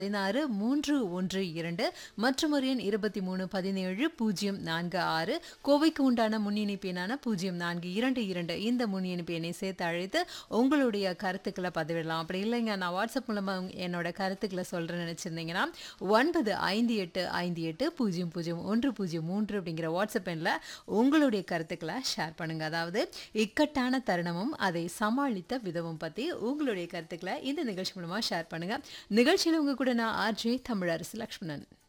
பதினாறு மூன்று ஒன்று இரண்டு மற்றும் ஒரு எண் இருபத்தி மூணு பதினேழு பூஜ்ஜியம் நான்கு ஆறு கோவைக்கு உண்டான முன்னிணைப்பு எண்ணான பூஜ்ஜியம் நான்கு இரண்டு இரண்டு இந்த முன்னிணைப்பு எண்ணை சேர்த்து அழைத்து உங்களுடைய கருத்துக்களை பதிவிடலாம் அப்படி இல்லைங்க நான் வாட்ஸ்அப் மூலமாக என்னோட கருத்துக்களை சொல்கிறேன்னு நினச்சிருந்தீங்கன்னா ஒன்பது ஐந்து எட்டு ஐந்து எட்டு பூஜ்ஜியம் பூஜ்ஜியம் ஒன்று பூஜ்ஜியம் மூன்று அப்படிங்கிற வாட்ஸ்அப் எண்ணில் உங்களுடைய கருத்துக்களை ஷேர் பண்ணுங்க அதாவது இக்கட்டான தருணமும் அதை சமாளித்த விதமும் பற்றி உங்களுடைய கருத்துக்களை இந்த நிகழ்ச்சி மூலமாக ஷேர் பண்ணுங்க நிகழ்ச்சியில் உங்க கூட நான் ஆர்ஜே தமிழரசு லக்ஷ்மணன்